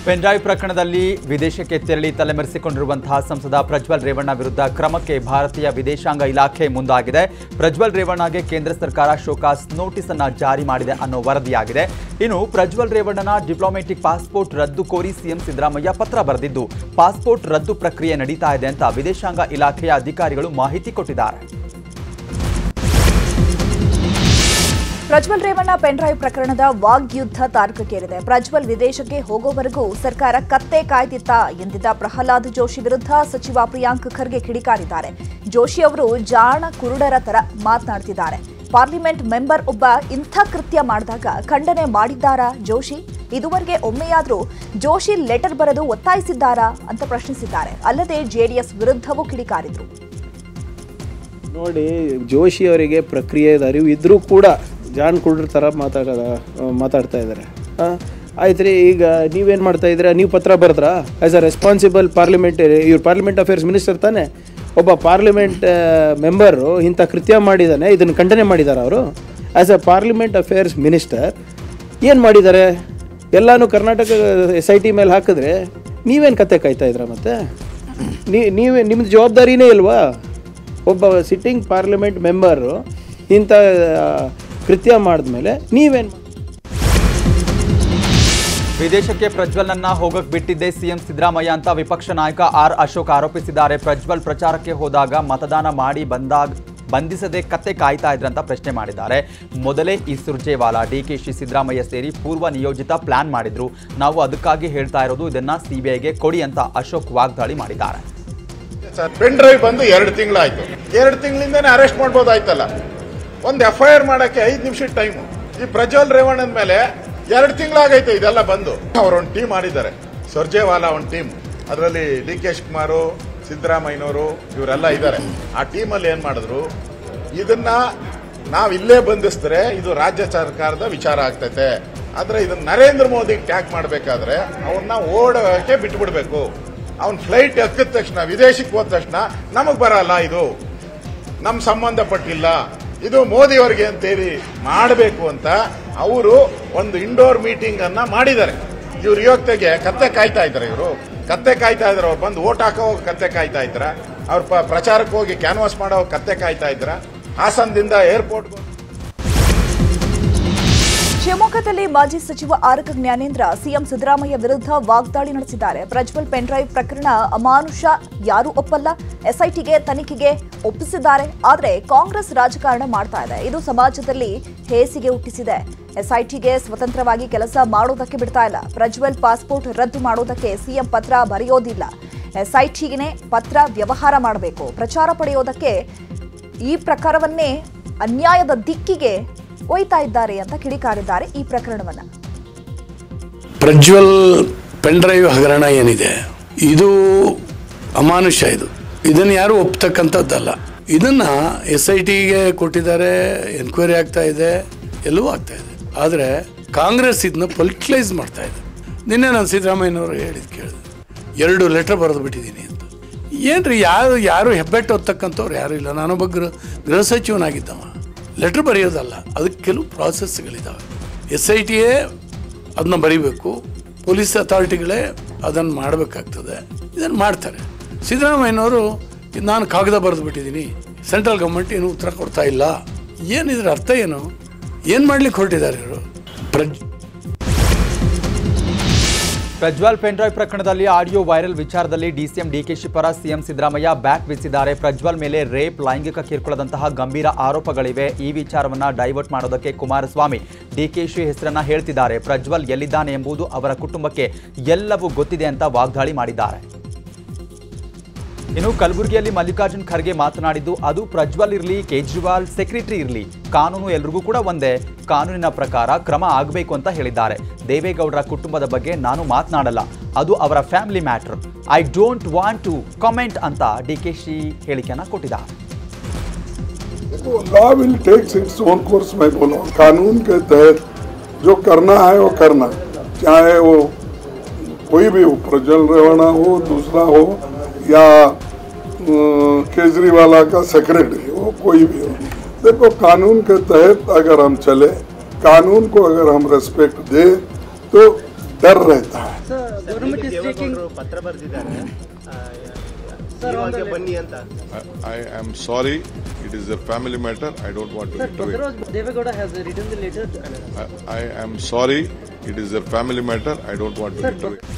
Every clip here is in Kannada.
ಪೆನ್ಡ್ರೈವ್ ಪ್ರಕರಣದಲ್ಲಿ ವಿದೇಶಕ್ಕೆ ತೆರಳಿ ತಲೆಮರೆಸಿಕೊಂಡಿರುವಂತಹ ಸಂಸದ ಪ್ರಜ್ವಲ್ ರೇವಣ್ಣ ವಿರುದ್ಧ ಕ್ರಮಕ್ಕೆ ಭಾರತೀಯ ವಿದೇಶಾಂಗ ಇಲಾಖೆ ಮುಂದಾಗಿದೆ ಪ್ರಜ್ವಲ್ ರೇವಣ್ಣಗೆ ಕೇಂದ್ರ ಸರ್ಕಾರ ಶೋಕಾಸ್ ನೋಟಿಸ್ ಅನ್ನ ಜಾರಿ ಮಾಡಿದೆ ಅನ್ನೋ ವರದಿಯಾಗಿದೆ ಇನ್ನು ಪ್ರಜ್ವಲ್ ರೇವಣ್ಣನ ಡಿಪ್ಲೊಮ್ಯಾಟಿಕ್ ಪಾಸ್ಪೋರ್ಟ್ ರದ್ದು ಕೋರಿ ಸಿಎಂ ಸಿದ್ದರಾಮಯ್ಯ ಪತ್ರ ಬರೆದಿದ್ದು ಪಾಸ್ಪೋರ್ಟ್ ರದ್ದು ಪ್ರಕ್ರಿಯೆ ನಡೀತಾ ಇದೆ ಅಂತ ವಿದೇಶಾಂಗ ಇಲಾಖೆಯ ಅಧಿಕಾರಿಗಳು ಮಾಹಿತಿ ಕೊಟ್ಟಿದ್ದಾರೆ ಪ್ರಜ್ವಲ್ ರೇವಣ್ಣ ಪೆನ್ಡ್ರೈವ್ ಪ್ರಕರಣದ ವಾಗ್ಯುದ್ಧ ತಾರಕಕ್ಕೇರಿದೆ ಪ್ರಜ್ವಲ್ ವಿದೇಶಕ್ಕೆ ಹೋಗೋವರೆಗೂ ಸರ್ಕಾರ ಕತ್ತೆ ಕಾಯ್ದಿತ್ತ ಎಂದಿದ್ದ ಪ್ರಹ್ಲಾದ್ ಜೋಶಿ ವಿರುದ್ಧ ಸಚಿವ ಪ್ರಿಯಾಂಕ್ ಖರ್ಗೆ ಕಿಡಿಕಾರಿದ್ದಾರೆ ಜೋಶಿ ಅವರು ಜಾಣ ಕುರುಡರ ತರ ಮಾತನಾಡ್ತಿದ್ದಾರೆ ಪಾರ್ಲಿಮೆಂಟ್ ಮೆಂಬರ್ ಒಬ್ಬ ಇಂಥ ಕೃತ್ಯ ಮಾಡಿದಾಗ ಖಂಡನೆ ಮಾಡಿದ್ದಾರಾ ಜೋಶಿ ಇದುವರೆಗೆ ಒಮ್ಮೆಯಾದ್ರೂ ಜೋಶಿ ಲೆಟರ್ ಬರೆದು ಒತ್ತಾಯಿಸಿದ್ದಾರಾ ಅಂತ ಪ್ರಶ್ನಿಸಿದ್ದಾರೆ ಅಲ್ಲದೆ ಜೆಡಿಎಸ್ ವಿರುದ್ಧವೂ ಕಿಡಿಕಾರಿದ್ರು ನೋಡಿ ಜೋಶಿ ಅವರಿಗೆ ಪ್ರಕ್ರಿಯೆದ ಅರಿವು ಇದ್ದರೂ ಕೂಡ ಜಾನ್ ಕುಡ್ರ ಥರ ಮಾತಾಡ ಮಾತಾಡ್ತಾ ಇದ್ದಾರೆ ಆಯ್ತು ರೀ ಈಗ ನೀವೇನು ಮಾಡ್ತಾ ಇದ್ದೀರಾ ನೀವು ಪತ್ರ ಬರೆದ್ರಾ ಆ್ಯಸ್ ಅ ರೆಸ್ಪಾನ್ಸಿಬಲ್ ಪಾರ್ಲಿಮೆಂಟ್ ಇವ್ರು ಪಾರ್ಲಿಮೆಂಟ್ ಅಫೇರ್ಸ್ ಮಿನಿಸ್ಟರ್ ತಾನೆ ಒಬ್ಬ ಪಾರ್ಲಿಮೆಂಟ್ ಮೆಂಬರು ಇಂಥ ಕೃತ್ಯ ಮಾಡಿದ್ದಾನೆ ಇದನ್ನು ಖಂಡನೆ ಮಾಡಿದ್ದಾರೆ ಅವರು as a parliament affairs minister ಏನು ಮಾಡಿದ್ದಾರೆ ಎಲ್ಲನೂ ಕರ್ನಾಟಕ ಎಸ್ ಐ ಟಿ ಮೇಲೆ ಹಾಕಿದ್ರೆ ನೀವೇನು ಕತೆ ಕಾಯ್ತಾ ಇದ್ದೀರಾ ಮತ್ತೆ ನೀ- ನೀವೇ ನಿಮ್ಮದು ಜವಾಬ್ದಾರಿನೇ ಇಲ್ವಾ ಒಬ್ಬ ಸಿಟ್ಟಿಂಗ್ ಪಾರ್ಲಿಮೆಂಟ್ ಮೆಂಬರು ಇಂಥ ಆ, ಕೃತ್ಯ ಮಾಡಿದ್ಮೇಲೆ ನೀವೇನು ವಿದೇಶಕ್ಕೆ ಪ್ರಜ್ವಲ್ನನ್ನ ಹೋಗಕ್ ಬಿಟ್ಟಿದ್ದೆ ಸಿಎಂ ಸಿದ್ದರಾಮಯ್ಯ ಅಂತ ವಿಪಕ್ಷ ನಾಯಕ ಆರ್ ಅಶೋಕ್ ಆರೋಪಿಸಿದ್ದಾರೆ ಪ್ರಜ್ವಲ್ ಪ್ರಚಾರಕ್ಕೆ ಹೋದಾಗ ಮತದಾನ ಮಾಡಿ ಬಂದಾಗ ಬಂಧಿಸದೆ ಕತ್ತೆ ಕಾಯ್ತಾ ಇದ್ರಂತ ಪ್ರಶ್ನೆ ಮಾಡಿದ್ದಾರೆ ಮೊದಲೇ ಈ ಸುರ್ಜೇವಾಲಾ ಡಿಕೆಶಿ ಸಿದ್ದರಾಮಯ್ಯ ಸೇರಿ ಪೂರ್ವ ನಿಯೋಜಿತ ಪ್ಲಾನ್ ಮಾಡಿದ್ರು ನಾವು ಅದಕ್ಕಾಗಿ ಹೇಳ್ತಾ ಇರೋದು ಇದನ್ನ ಸಿಬಿಐಗೆ ಕೊಡಿ ಅಂತ ಅಶೋಕ್ ವಾಗ್ದಾಳಿ ಮಾಡಿದ್ದಾರೆ ಸರ್ ಪೆನ್ ಡ್ರೈವ್ ಬಂದು ಎರಡು ತಿಂಗಳಾಯ್ತು ಎರಡು ತಿಂಗಳಿಂದನೇ ಅರೆಸ್ಟ್ ಮಾಡ್ಬೋದಾಯ್ತಲ್ಲ ಒಂದು ಎಫ್ ಐ ಆರ್ ಮಾಡಕ್ಕೆ ಐದು ನಿಮಿಷ ಟೈಮು ಈ ಪ್ರಜ್ವಲ್ ರೇವಣ್ಣನ ಮೇಲೆ ಎರಡು ತಿಂಗಳಾಗೈತೆ ಇದೆಲ್ಲ ಬಂದು ಅವರೊಂದು ಟೀಮ್ ಮಾಡಿದ್ದಾರೆ ಸರ್ಜೇವಾಲಾ ಒಂದು ಟೀಮ್ ಅದರಲ್ಲಿ ಡಿ ಕೆ ಶಿವಕುಮಾರು ಸಿದ್ದರಾಮಯ್ಯನವರು ಇವರೆಲ್ಲ ಇದ್ದಾರೆ ಆ ಟೀಮಲ್ಲಿ ಏನ್ ಮಾಡಿದ್ರು ಇದನ್ನ ನಾವು ಇಲ್ಲೇ ಬಂಧಿಸಿದ್ರೆ ಇದು ರಾಜ್ಯ ಸರ್ಕಾರದ ವಿಚಾರ ಆಗ್ತೈತೆ ಆದ್ರೆ ಇದನ್ನ ನರೇಂದ್ರ ಮೋದಿ ಟ್ಯಾಗ್ ಮಾಡಬೇಕಾದ್ರೆ ಅವನ್ನ ಓಡೋಕೆ ಬಿಟ್ಬಿಡ್ಬೇಕು ಅವ್ನ ಫ್ಲೈಟ್ ಎಕ್ಕಿದ ತಕ್ಷಣ ವಿದೇಶಕ್ಕೆ ಹೋದ ತಕ್ಷಣ ನಮಗ್ ಬರಲ್ಲ ಇದು ನಮ್ ಸಂಬಂಧಪಟ್ಟಿಲ್ಲ ಇದು ಮೋದಿ ಅವರಿಗೆ ಅಂತೇಳಿ ಮಾಡಬೇಕು ಅಂತ ಅವರು ಒಂದು ಇಂಡೋರ್ ಮೀಟಿಂಗ್ ಅನ್ನ ಮಾಡಿದ್ದಾರೆ ಇವ್ರು ಯೋಗ್ಯತೆಗೆ ಕತ್ತೆ ಕಾಯ್ತಾ ಇದ್ದಾರೆ ಇವರು ಕತ್ತೆ ಕಾಯ್ತಾ ಇದ್ದಾರೆ ಅವ್ರು ಬಂದು ಓಟ್ ಹಾಕೋ ಕತ್ತೆ ಕಾಯ್ತಾ ಇದ್ರ ಅವ್ರ ಪ- ಪ್ರಚಾರಕ್ಕೆ ಹೋಗಿ ಕ್ಯಾನ್ವಾಸ್ ಮಾಡೋ ಕತ್ತೆ ಕಾಯ್ತಾ ಇದ್ರ ಹಾಸನದಿಂದ ಏರ್ಪೋರ್ಟ್ ಶಿವಮೊಗ್ಗದಲ್ಲಿ ಮಾಜಿ ಸಚಿವ ಆರಗ ಜ್ಞಾನೇಂದ್ರ ಸಿಎಂ ಸಿದ್ದರಾಮಯ್ಯ ವಿರುದ್ಧ ವಾಗ್ದಾಳಿ ನಡೆಸಿದ್ದಾರೆ ಪ್ರಜ್ವಲ್ ಪೆನ್ಡ್ರೈವ್ ಪ್ರಕರಣ ಅಮಾನುಷ ಯಾರೂ ಒಪ್ಪಲ್ಲ ಎಸ್ಐಟಿಗೆ ತನಿಖೆಗೆ ಒಪ್ಪಿಸಿದ್ದಾರೆ ಆದರೆ ಕಾಂಗ್ರೆಸ್ ರಾಜಕಾರಣ ಮಾಡ್ತಾ ಇದೆ ಇದು ಸಮಾಜದಲ್ಲಿ ಹೇಸಿಗೆ ಹುಟ್ಟಿಸಿದೆ ಎಸ್ಐಟಿಗೆ ಸ್ವತಂತ್ರವಾಗಿ ಕೆಲಸ ಮಾಡೋದಕ್ಕೆ ಬಿಡ್ತಾ ಇಲ್ಲ ಪ್ರಜ್ವಲ್ ಪಾಸ್ಪೋರ್ಟ್ ರದ್ದು ಮಾಡೋದಕ್ಕೆ ಸಿಎಂ ಪತ್ರ ಬರೆಯೋದಿಲ್ಲ ಎಸ್ಐಟಿಗೆ ಪತ್ರ ವ್ಯವಹಾರ ಮಾಡಬೇಕು ಪ್ರಚಾರ ಪಡೆಯೋದಕ್ಕೆ ಈ ಪ್ರಕಾರವನ್ನೇ ಅನ್ಯಾಯದ ದಿಕ್ಕಿಗೆ ಒಯ್ತಾ ಇದ್ದಾರೆ ಅಂತ ಕಿಡಿಕಾರಿದ್ದಾರೆ ಈ ಪ್ರಕರಣವನ್ನ ಪ್ರಜ್ವಲ್ ಪೆನ್ ಡ್ರೈವ್ ಹಗರಣ ಏನಿದೆ ಇದು ಅಮಾನುಷ ಇದು ಇದನ್ನು ಯಾರು ಒಪ್ತಕ್ಕಂಥದ್ದಲ್ಲ ಇದನ್ನ ಎಸ್ ಐ ಟಿಗೆ ಕೊಟ್ಟಿದ್ದಾರೆ ಎನ್ಕ್ವೈರಿ ಆಗ್ತಾ ಇದೆ ಎಲ್ಲವೂ ಆಗ್ತಾ ಇದೆ ಆದರೆ ಕಾಂಗ್ರೆಸ್ ಇದನ್ನ ಪೊಲಿಟಿಲೈಸ್ ಮಾಡ್ತಾ ಇದೆ ನಿನ್ನೆ ನಾನು ಸಿದ್ದರಾಮಯ್ಯನವರು ಹೇಳಿದ್ ಕೇಳಿದೆ ಎರಡು ಲೆಟರ್ ಬರೆದು ಬಿಟ್ಟಿದ್ದೀನಿ ಅಂತ ಏನ್ರಿ ಯಾರು ಯಾರು ಹೆಬ್ಬೆಟ್ಟು ಓದ್ತಕ್ಕಂಥವ್ರು ಯಾರು ಇಲ್ಲ ನಾನೊಬ್ಬ ಗೃಹ ಗೃಹ ಸಚಿವನಾಗಿದ್ದವ ಲೆಟ್ರ್ ಬರೆಯೋದಲ್ಲ ಅದಕ್ಕೆ ಕೆಲವು ಪ್ರಾಸೆಸ್ಗಳಿದ್ದಾವೆ ಎಸ್ ಐ ಟಿಯೇ ಅದನ್ನ ಬರಿಬೇಕು ಪೊಲೀಸ್ ಅಥಾರಿಟಿಗಳೇ ಅದನ್ನು ಮಾಡಬೇಕಾಗ್ತದೆ ಇದನ್ನು ಮಾಡ್ತಾರೆ ಸಿದ್ದರಾಮಯ್ಯನವರು ಇದು ನಾನು ಕಾಗದ ಬರೆದು ಬಿಟ್ಟಿದ್ದೀನಿ ಸೆಂಟ್ರಲ್ ಗೌರ್ಮೆಂಟ್ ಏನು ಉತ್ತರ ಕೊಡ್ತಾ ಇಲ್ಲ ಏನಿದ್ರ ಅರ್ಥ ಏನು ಏನು ಮಾಡ್ಲಿಕ್ಕೆ ಹೊರಟಿದ್ದಾರೆ ಇವರು ಪ್ರಜ್ ಪ್ರಜ್ವಲ್ ಪೆನ್ಡ್ರೈವ್ ಪ್ರಕರಣದಲ್ಲಿ ಆಡಿಯೋ ವೈರಲ್ ವಿಚಾರದಲ್ಲಿ ಡಿಸಿಎಂ ಡಿಕೆಶಿ ಪರ ಸಿಎಂ ಸಿದ್ದರಾಮಯ್ಯ ಬ್ಯಾಕ್ ಬೀಸಿದ್ದಾರೆ ಪ್ರಜ್ವಲ್ ಮೇಲೆ ರೇಪ್ ಲೈಂಗಿಕ ಕಿರುಕುಳದಂತಹ ಗಂಭೀರ ಆರೋಪಗಳಿವೆ ಈ ವಿಚಾರವನ್ನ ಡೈವರ್ಟ್ ಮಾಡೋದಕ್ಕೆ ಕುಮಾರಸ್ವಾಮಿ ಡಿಕೆಶಿ ಹೆಸರನ್ನ ಹೇಳ್ತಿದ್ದಾರೆ ಪ್ರಜ್ವಲ್ ಎಲ್ಲಿದ್ದಾನೆ ಎಂಬುದು ಅವರ ಕುಟುಂಬಕ್ಕೆ ಎಲ್ಲವೂ ಗೊತ್ತಿದೆ ಅಂತ ವಾಗ್ದಾಳಿ ಮಾಡಿದ್ದಾರೆ ಇನ್ನು ಕಲಬುರಗಿಯಲ್ಲಿ ಮಲ್ಲಿಕಾರ್ಜುನ್ ಖರ್ಗೆ ಮಾತನಾಡಿದ್ದು ಅದು ಪ್ರಜ್ವಲ್ ಇರಲಿ ಕೇಜ್ರಿವಾಲ್ ಸೆಕ್ರೆಟರಿ ಇರಲಿ ಕಾನೂನು ಎಲ್ರಿಗೂ ಕೂಡ ಒಂದೇ ಕಾನೂನಿನ ಪ್ರಕಾರ ಕ್ರಮ ಆಗಬೇಕು ಅಂತ ಹೇಳಿದ್ದಾರೆ ದೇವೇಗೌಡರ ಕುಟುಂಬದ ಬಗ್ಗೆ ನಾನು ಮಾತನಾಡಲ್ಲ ಅದು ಅವರ family matter I don't want to comment ಅಂತ ಡಿಕೆಶಿ ಹೇಳಿಕೆಯನ್ನ ಕೊಟ್ಟಿದ್ದಾರೆ देखो law will take its own course मैं बोला हूं। कानून के तहत जो करना है वो करना चाहे वो कोई भी हो प्रज्वल रेवणा हो दूसरा हो या अ, केजरीवाला का सेक्रेटरी हो कोई भी हो देखो कानून के तहत अगर हम चले कानून को अगर हम रेस्पेक्ट दे तो डर रहता है ದೇವೇಗೌಡರು ಪತ್ರ ಬರೆದಿದ್ದಾರೆ ಇವಾಗ ಬನ್ನಿ ಅಂತ I am sorry. It is a family matter. I don't want to into it. Devegowda has written the letter. I, I am sorry. It is a family matter. I don't want to into it.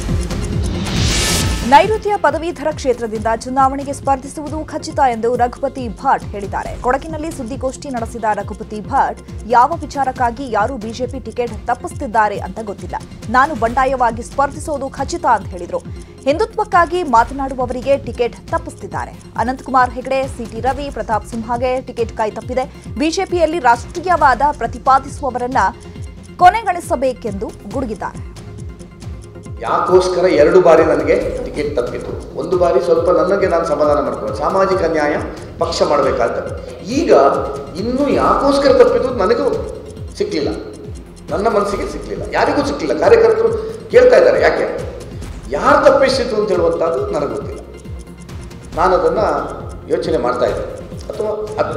ನೈಋತ್ಯ ಪದವೀಧರ ಕ್ಷೇತ್ರದಿಂದ ಚುನಾವಣೆಗೆ ಸ್ಪರ್ಧಿಸುವುದು ಖಚಿತ ಎಂದು ರಘುಪತಿ ಭಟ್ ಹೇಳಿದ್ದಾರೆ ಕೊಡಗಿನಲ್ಲಿ ಸುದ್ದಿಗೋಷ್ಠಿ ನಡೆಸಿದ ರಘುಪತಿ ಭಟ್ ಯಾವ ವಿಚಾರಕ್ಕಾಗಿ ಯಾರು ಬಿಜೆಪಿ ಟಿಕೆಟ್ ತಪ್ಪಿಸುತ್ತಿದ್ದಾರೆ ಅಂತ ಗೊತ್ತಿಲ್ಲ ನಾನು ಬಂಡಾಯವಾಗಿ ಸ್ಪರ್ಧಿಸೋದು ಖಚಿತ ಅಂತ ಹೇಳಿದ್ರು ಹಿಂದುತ್ವಕ್ಕಾಗಿ ಮಾತನಾಡುವವರಿಗೆ ಟಿಕೆಟ್ ತಪ್ಪಿಸುತ್ತಿದ್ದಾರೆ ಅನಂತಕುಮಾರ್ ಹೆಗಡೆ ಸಿಟಿ ರವಿ ಪ್ರತಾಪ್ ಸಿಂಹಗೆ ಟಿಕೆಟ್ ಕೈ ತಪ್ಪಿದೆ ಬಿಜೆಪಿಯಲ್ಲಿ ರಾಷ್ಟ್ರೀಯವಾದ ಪ್ರತಿಪಾದಿಸುವವರನ್ನ ಕೊನೆಗಣಿಸಬೇಕೆಂದು ಗುಡುಗಿದ್ದಾರೆ ಯಾಕೋಸ್ಕರ ಎರಡು ಬಾರಿ ನನಗೆ ಟಿಕೆಟ್ ತಪ್ಪಿತು ಒಂದು ಬಾರಿ ಸ್ವಲ್ಪ ನನಗೆ ನಾನು ಸಮಾಧಾನ ಮಾಡ್ಕೊಂಡು ಸಾಮಾಜಿಕ ನ್ಯಾಯ ಪಕ್ಷ ಮಾಡಬೇಕಾದ ಈಗ ಇನ್ನೂ ಯಾಕೋಸ್ಕರ ತಪ್ಪಿತು ನನಗೂ ಸಿಕ್ಕಲಿಲ್ಲ ನನ್ನ ಮನಸ್ಸಿಗೆ ಸಿಕ್ಕಲಿಲ್ಲ ಯಾರಿಗೂ ಸಿಕ್ಕಲಿಲ್ಲ ಕಾರ್ಯಕರ್ತರು ಕೇಳ್ತಾ ಇದ್ದಾರೆ ಯಾಕೆ ಯಾರು ತಪ್ಪಿಸಿತು ಅಂತ ಹೇಳುವಂಥದ್ದು ನನಗೆ ಗೊತ್ತಿಲ್ಲ ನಾನು ಅದನ್ನು ಯೋಚನೆ ಮಾಡ್ತಾ ಇದ್ದೆ ಅಥವಾ ಅದು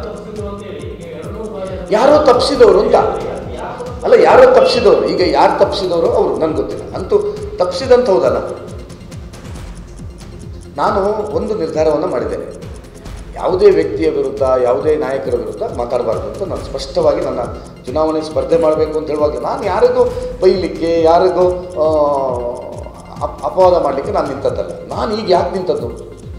ಯಾರೋ ತಪ್ಪಿಸಿದವರು ಅಂತ ಅಲ್ಲ ಯಾರೋ ತಪ್ಪಿಸಿದವರು ಈಗ ಯಾರು ತಪ್ಪಿಸಿದವರು ಅವರು ನನಗೆ ಗೊತ್ತಿಲ್ಲ ಅಂತೂ ತಪ್ಪಿಸಿದಂತ ಹೌದಲ್ಲ ನಾನು ಒಂದು ನಿರ್ಧಾರವನ್ನು ಮಾಡಿದ್ದೇನೆ ಯಾವುದೇ ವ್ಯಕ್ತಿಯ ವಿರುದ್ಧ ಯಾವುದೇ ನಾಯಕರ ವಿರುದ್ಧ ಮಾತಾಡಬಾರ್ದು ಅಂತ ನಾನು ಸ್ಪಷ್ಟವಾಗಿ ನನ್ನ ಚುನಾವಣೆ ಸ್ಪರ್ಧೆ ಮಾಡಬೇಕು ಅಂತ ಹೇಳುವಾಗ ನಾನು ಯಾರಿಗೂ ಬೈಲಿಕ್ಕೆ ಯಾರಿಗೂ ಆ, ಅಪ್- ಅಪವಾದ ಮಾಡಲಿಕ್ಕೆ ನಾನು ನಿಂತದ್ದಲ್ಲ ನಾನು ಈಗ ಯಾಕೆ ನಿಂತದ್ದು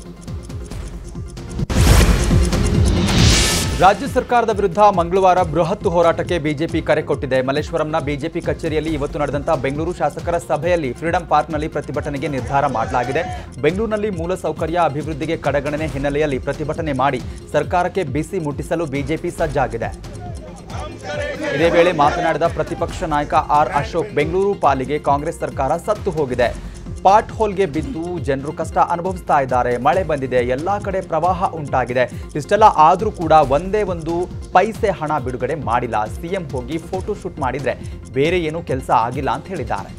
ರಾಜ್ಯ ಸರ್ಕಾರದ ವಿರುದ್ಧ ಮಂಗಳವಾರ ಬೃಹತ್ ಹೋರಾಟಕ್ಕೆ ಬಿಜೆಪಿ ಕರೆ ಕೊಟ್ಟಿದೆ ಮಲ್ಲೇಶ್ವರಂನ ಬಿಜೆಪಿ ಕಚೇರಿಯಲ್ಲಿ ಇವತ್ತು ನಡೆದಂತಹ ಬೆಂಗಳೂರು ಶಾಸಕರ ಸಭೆಯಲ್ಲಿ ಫ್ರೀಡಂ ಪಾರ್ಕ್ನಲ್ಲಿ ಪ್ರತಿಭಟನೆಗೆ ನಿರ್ಧಾರ ಮಾಡಲಾಗಿದೆ ಬೆಂಗಳೂರಿನಲ್ಲಿ ಮೂಲಸೌಕರ್ಯ ಅಭಿವೃದ್ಧಿಗೆ ಕಡೆಗಣನೆ ಹಿನ್ನೆಲೆಯಲ್ಲಿ ಪ್ರತಿಭಟನೆ ಮಾಡಿ ಸರ್ಕಾರಕ್ಕೆ ಬಿಸಿ ಮುಟ್ಟಿಸಲು ಬಿಜೆಪಿ ಸಜ್ಜಾಗಿದೆ ಇದೇ ವೇಳೆ ಮಾತನಾಡಿದ ಪ್ರತಿಪಕ್ಷ ನಾಯಕ ಆರ್ ಅಶೋಕ್ ಬೆಂಗಳೂರು ಪಾಲಿಗೆ ಕಾಂಗ್ರೆಸ್ ಸರ್ಕಾರ ಸತ್ತು ಹೋಗಿದೆ ಪಾಟ್ ಹೋಲ್ಗೆ ಬಿದ್ದು ಜನರು ಕಷ್ಟ ಅನುಭವಿಸ್ತಾ ಇದ್ದಾರೆ ಮಳೆ ಬಂದಿದೆ ಎಲ್ಲಾ ಕಡೆ ಪ್ರವಾಹ ಉಂಟಾಗಿದೆ ಇಷ್ಟೆಲ್ಲ ಆದರೂ ಕೂಡ ಒಂದೇ ಒಂದು ಪೈಸೆ ಹಣ ಬಿಡುಗಡೆ ಮಾಡಿಲ್ಲ ಸಿಎಂ ಹೋಗಿ ಫೋಟೋ ಶೂಟ್ ಮಾಡಿದ್ರೆ ಬೇರೆ ಏನೂ ಕೆಲಸ ಆಗಿಲ್ಲ ಅಂತ ಹೇಳಿದ್ದಾರೆ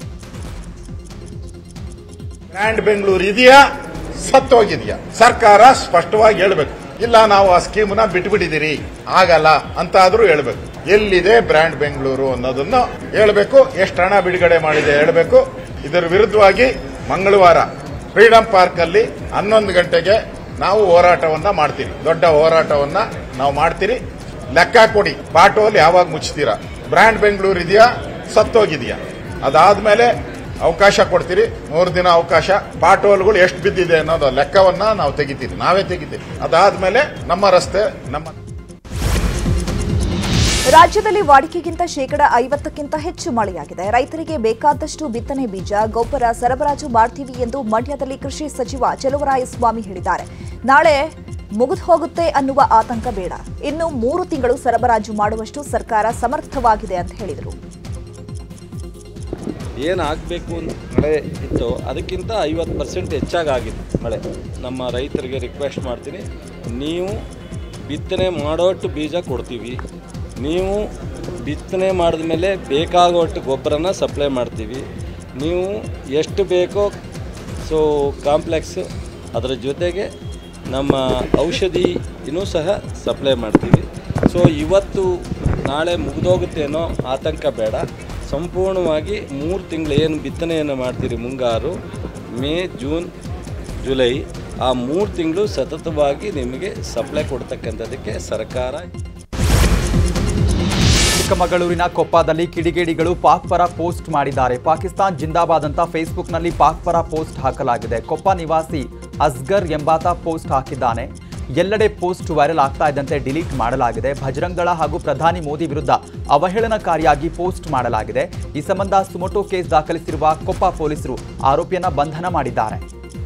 ಬ್ರ್ಯಾಂಡ್ ಬೆಂಗಳೂರು ಇದೆಯಾ ಸತ್ತೋಗಿದೆಯಾ ಸರ್ಕಾರ ಸ್ಪಷ್ಟವಾಗಿ ಹೇಳ್ಬೇಕು ಇಲ್ಲ ನಾವು ಆ ಸ್ಕೀಮ್ನ ಬಿಟ್ಬಿಟ್ಟಿದ್ದೀರಿ ಆಗಲ್ಲ ಅಂತ ಆದ್ರೂ ಹೇಳ್ಬೇಕು ಎಲ್ಲಿದೆ ಬ್ರ್ಯಾಂಡ್ ಬೆಂಗಳೂರು ಅನ್ನೋದನ್ನು ಹೇಳ್ಬೇಕು ಎಷ್ಟು ಹಣ ಬಿಡುಗಡೆ ಮಾಡಿದೆ ಹೇಳ್ಬೇಕು ಇದರ ವಿರುದ್ಧವಾಗಿ ಮಂಗಳವಾರ ಫ್ರೀಡಂ ಪಾರ್ಕ್ ಅಲ್ಲಿ ಹನ್ನೊಂದು ಗಂಟೆಗೆ ನಾವು ಹೋರಾಟವನ್ನ ಮಾಡ್ತೀವಿ ದೊಡ್ಡ ಹೋರಾಟವನ್ನ ನಾವು ಮಾಡ್ತೀರಿ ಲೆಕ್ಕ ಕೊಡಿ ಪಾಟೋಲ್ ಯಾವಾಗ ಮುಚ್ತೀರಾ ಬ್ರ್ಯಾಂಡ್ ಬೆಂಗಳೂರು ಇದೆಯಾ ಸತ್ತೋಗಿದೆಯಾ ಅದಾದ್ಮೇಲೆ ಅವಕಾಶ ಕೊಡ್ತೀರಿ ಮೂರು ದಿನ ಅವಕಾಶ ಪಾಟೋಲ್ಗಳು ಎಷ್ಟು ಬಿದ್ದಿದೆ ಅನ್ನೋದು ಲೆಕ್ಕವನ್ನ ನಾವು ತೆಗಿತೀವಿ ನಾವೇ ತೆಗಿತೀವಿ ಅದಾದ್ಮೇಲೆ ನಮ್ಮ ರಸ್ತೆ ನಮ್ಮ ರಾಜ್ಯದಲ್ಲಿ ವಾಡಿಕೆಗಿಂತ ಶೇಕಡ ಐವತ್ತಕ್ಕಿಂತ ಹೆಚ್ಚು ಮಳೆಯಾಗಿದೆ ರೈತರಿಗೆ ಬೇಕಾದಷ್ಟು ಬಿತ್ತನೆ ಬೀಜ ಗೊಬ್ಬರ ಸರಬರಾಜು ಮಾಡ್ತೀವಿ ಎಂದು ಮಂಡ್ಯದಲ್ಲಿ ಕೃಷಿ ಸಚಿವ ಚಲುವರಾಯಸ್ವಾಮಿ ಹೇಳಿದ್ದಾರೆ ನಾಳೆ ಮುಗಿದು ಹೋಗುತ್ತೆ ಅನ್ನುವ ಆತಂಕ ಬೇಡ ಇನ್ನು ಮೂರು ತಿಂಗಳು ಸರಬರಾಜು ಮಾಡುವಷ್ಟು ಸರ್ಕಾರ ಸಮರ್ಥವಾಗಿದೆ ಅಂತ ಹೇಳಿದರು ಏನು ಆಗಬೇಕು ಅಂತ ಮಳೆ ಇತ್ತು ಅದಕ್ಕಿಂತ ಐವತ್ತು ಪರ್ಸೆಂಟ್ ಹೆಚ್ಚಾಗಿ ಆಗಿದೆ ಮಳೆ ನಮ್ಮ ರೈತರಿಗೆ ರಿಕ್ವೆಸ್ಟ್ ಮಾಡ್ತೀನಿ ನೀವು ಬಿತ್ತನೆ ಮಾಡೋಷ್ಟು ಬೀಜ ಕೊಡ್ತೀವಿ ನೀವು ಬಿತ್ತನೆ ಮಾಡಿದ ಮೇಲೆ ಬೇಕಾಗುವಷ್ಟು ಗೊಬ್ಬರನ ಸಪ್ಲೈ ಮಾಡ್ತೀವಿ ನೀವು ಎಷ್ಟು ಬೇಕೋ ಸೊ ಕಾಂಪ್ಲೆಕ್ಸ್ ಅದರ ಜೊತೆಗೆ ನಮ್ಮ ಔಷಧಿನೂ ಸಹ ಸಪ್ಲೈ ಮಾಡ್ತೀವಿ ಸೊ ಇವತ್ತು ನಾಳೆ ಮುಗಿದೋಗುತ್ತೆ ಅನ್ನೋ ಆತಂಕ ಬೇಡ ಸಂಪೂರ್ಣವಾಗಿ ಮೂರು ತಿಂಗಳು ಏನು ಬಿತ್ತನೆಯನ್ನು ಮಾಡ್ತೀರಿ ಮುಂಗಾರು ಮೇ ಜೂನ್ ಜುಲೈ ಆ ಮೂರು ತಿಂಗಳು ಸತತವಾಗಿ ನಿಮಗೆ ಸಪ್ಲೈ ಕೊಡ್ತಕ್ಕಂಥದ್ದಕ್ಕೆ ಸರ್ಕಾರ ಚಿಕ್ಕಮಗಳೂರಿನ ಕೊಪ್ಪದಲ್ಲಿ ಕಿಡಿಗೇಡಿಗಳು ಪಾಕ್ ಪರ ಪೋಸ್ಟ್ ಮಾಡಿದ್ದಾರೆ ಪಾಕಿಸ್ತಾನ್ ಜಿಂದಾಬಾದ್ ಅಂತ ಫೇಸ್ಬುಕ್ನಲ್ಲಿ ಪಾಕ್ ಪರ ಪೋಸ್ಟ್ ಹಾಕಲಾಗಿದೆ ಕೊಪ್ಪ ನಿವಾಸಿ ಅಸ್ಗರ್ ಎಂಬಾತ ಪೋಸ್ಟ್ ಹಾಕಿದ್ದಾನೆ ಎಲ್ಲೆಡೆ ಪೋಸ್ಟ್ ವೈರಲ್ ಆಗ್ತಾ ಇದ್ದಂತೆ ಡಿಲೀಟ್ ಮಾಡಲಾಗಿದೆ ಭಜರಂಗ್ ದಳ ಹಾಗೂ ಪ್ರಧಾನಿ ಮೋದಿ ವಿರುದ್ಧ ಅವಹೇಳನಕಾರಿಯಾಗಿ ಪೋಸ್ಟ್ ಮಾಡಲಾಗಿದೆ ಈ ಸಂಬಂಧ ಸುಮೋಟೋ ಕೇಸ್ ದಾಖಲಿಸಿರುವ ಕೊಪ್ಪ ಪೊಲೀಸರು ಆರೋಪಿಯನ್ನ ಬಂಧನ ಮಾಡಿದ್ದಾರೆ